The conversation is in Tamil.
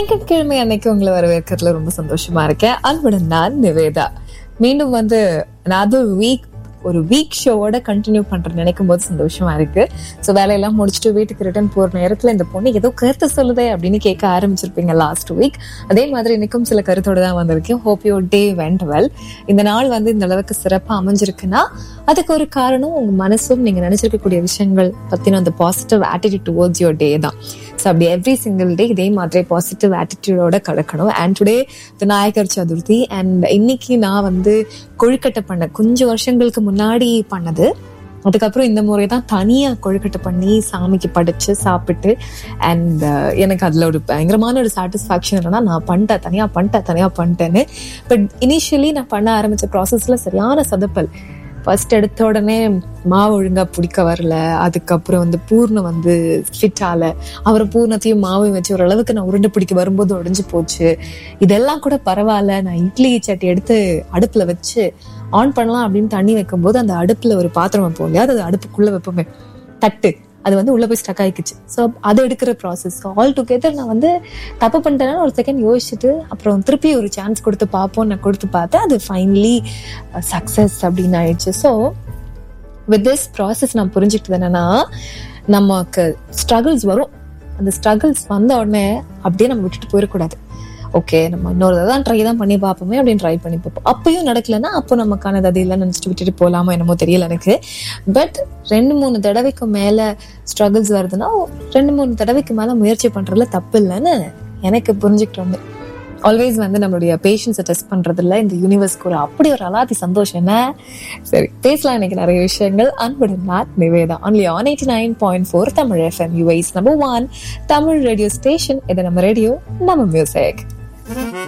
திங்கட்கிழமை அன்னைக்கு உங்களை வரவேற்கிறதுல ரொம்ப சந்தோஷமா இருக்கேன் அன்புடன் நான் நிவேதா மீண்டும் வந்து another வீக் ஒரு வீக் ஷோவோட கண்டினியூ பண்ற நினைக்கும் போது சந்தோஷமா இருக்கு ஸோ வேலையெல்லாம் முடிச்சுட்டு வீட்டுக்கு ரிட்டர்ன் போற நேரத்துல இந்த பொண்ணு ஏதோ கருத்து சொல்லுதே அப்படின்னு கேட்க ஆரம்பிச்சிருப்பீங்க லாஸ்ட் வீக் அதே மாதிரி இன்னைக்கும் சில கருத்தோட தான் வந்திருக்கேன் hope your day went well இந்த நாள் வந்து இந்த அளவுக்கு சிறப்பா அமைஞ்சிருக்குன்னா அதுக்கு ஒரு காரணம் உங்க மனசும் நீங்க நினைச்சிருக்கக்கூடிய விஷயங்கள் பத்தின அந்த positive attitude towards your day தான் ஸோ அப்படி எவ்ரி சிங்கிள் டே இதே மாதிரி பாசிட்டிவ் ஆட்டிடியூடோட கலக்கணும் and today Vinayagar Chaturthi and இன்னைக்கு நான் வந்து கொழுக்கட்டை பண்ண கொஞ்சம் வருஷங்களுக்கு முன்னாடி பண்ணது அதுக்கப்புறம் இந்த முறை தான் தனியாக கொழுக்கட்டை பண்ணி சாமிக்கு படைச்சு சாப்பிட்டு அண்ட் எனக்கு அதில் ஒரு பயங்கரமான ஒரு சாட்டிஸ்ஃபேக்ஷன் என்னன்னா நான் பண்ணிட்டேன் தனியாக பண்ணிட்டேன் தனியாக பண்ணிட்டேன்னு பட் இனிஷியலி நான் பண்ண ஆரம்பிச்ச ப்ராசஸில் சரியான சதப்பல் ஃபர்ஸ்ட் எடுத்த உடனே மாவு ஒழுங்கா பிடிக்க வரல அதுக்கப்புறம் வந்து பூர்ணம் வந்து ஃபிட் ஆகல அப்புறம் பூர்ணத்தையும் மாவையும் வச்சு ஓரளவுக்கு நான் உருண்டை பிடிக்க வரும்போது உடைஞ்சு போச்சு இதெல்லாம் கூட பரவாயில்ல நான் இட்லி சட்டி எடுத்து அடுப்புல வச்சு ஆன் பண்ணலாம் அப்படின்னு தண்ணி வைக்கும்போது அந்த அடுப்புல ஒரு பாத்திரம் வைப்போம் இல்லையா அது அடுப்புக்குள்ள வைப்போமே தட்டு அது வந்து உள்ள போய் ஸ்டக் ஆயிக்குச்சு ஸோ அது எடுக்கிற ப்ராசஸ் ஆல் டுகெதர் நான் வந்து தப்பு பண்ணிட்டேன்னா ஒரு செகண்ட் யோசிச்சுட்டு அப்புறம் திருப்பி ஒரு சான்ஸ் கொடுத்து பார்ப்போம் நான் கொடுத்து பார்த்தேன் அது ஃபைனலி சக்ஸஸ் அப்படின்னு ஆயிடுச்சு ஸோ வித் திஸ் ப்ராசஸ் நான் புரிஞ்சுக்கிட்டது என்னன்னா நமக்கு ஸ்ட்ரகிள்ஸ் வரும் அந்த ஸ்ட்ரகிள்ஸ் வந்த உடனே அப்படியே நம்ம விட்டுட்டு போயிடக்கூடாது ஓகே நம்ம இன்னொரு தான் ட்ரை தான் பண்ணி பார்ப்போமே அப்படின்னு ட்ரை பண்ணி பார்ப்போம் அப்பயும் நடக்கலன்னா அப்போ நமக்கானது அது இல்லைன்னு நினச்சிட்டு விட்டுட்டு போகலாமோ என்னமோ தெரியல எனக்கு பட் ரெண்டு மூணு தடவைக்கு மேலே ஸ்ட்ரகிள்ஸ் வருதுன்னா ரெண்டு மூணு தடவைக்கு மேலே முயற்சி பண்ணுறதுல தப்பு இல்லைன்னு எனக்கு புரிஞ்சுக்கிட்டு ஆல்வேஸ் வந்து நம்மளுடைய பேஷன்ஸை டெஸ்ட் பண்றதுல இந்த யூனிவர்ஸ்க்கு ஒரு அப்படி ஒரு அலாதி சந்தோஷம் என்ன சரி பேசலாம் எனக்கு நிறைய விஷயங்கள் அன்புடன் not Nivetha only on eighty nine point four Tamil FM யூஐஸ் number one Tamil radio station இது நம்ம ரேடியோ நம்ம மியூசிக்